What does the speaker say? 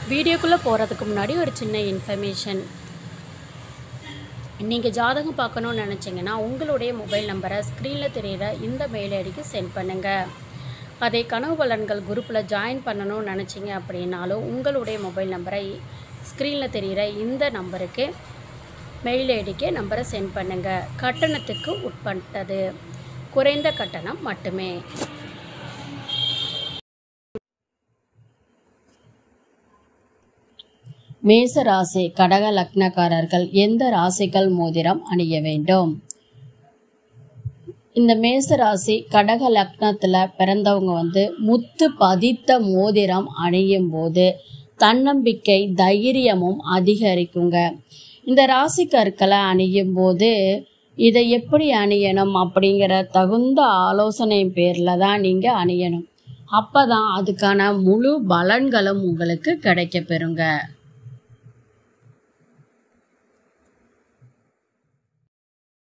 வீடியோக்குள்ளே போகிறதுக்கு முன்னாடி ஒரு சின்ன இன்ஃபர்மேஷன் நீங்கள் ஜாதகம் பார்க்கணுன்னு நினச்சிங்கன்னா உங்களுடைய மொபைல் நம்பரை ஸ்க்ரீனில் தெரியிற இந்த மெயில் ஐடிக்கு சென்ட் பண்ணுங்கள் அதே கனவு பலன்கள் குரூப்பில் ஜாயின் பண்ணணும்னு நினச்சிங்க அப்படின்னாலும் உங்களுடைய மொபைல் நம்பரை ஸ்க்ரீனில் தெரிகிற இந்த நம்பருக்கு மெயில் ஐடிக்கு நம்பரை சென்ட் பண்ணுங்கள் கட்டணத்துக்கு உட்பட்டது குறைந்த கட்டணம் மட்டுமே மேச ராசி கடக லக்னக்காரர்கள் எந்த ராசிகள் மோதிரம் அணிய வேண்டும் இந்த மேச ராசி கடக லக்னத்தில் பிறந்தவங்க வந்து முத்து பதித்த மோதிரம் அணியும் போது தன்னம்பிக்கை தைரியமும் அதிகரிக்குங்க இந்த ராசி கற்களை அணியும் போது இதை எப்படி அணியணும் அப்படிங்கிற தகுந்த ஆலோசனை பேரில் தான் நீங்கள் அணியணும் அப்போ தான் அதுக்கான முழு பலன்களும் உங்களுக்கு கிடைக்க பெறுங்க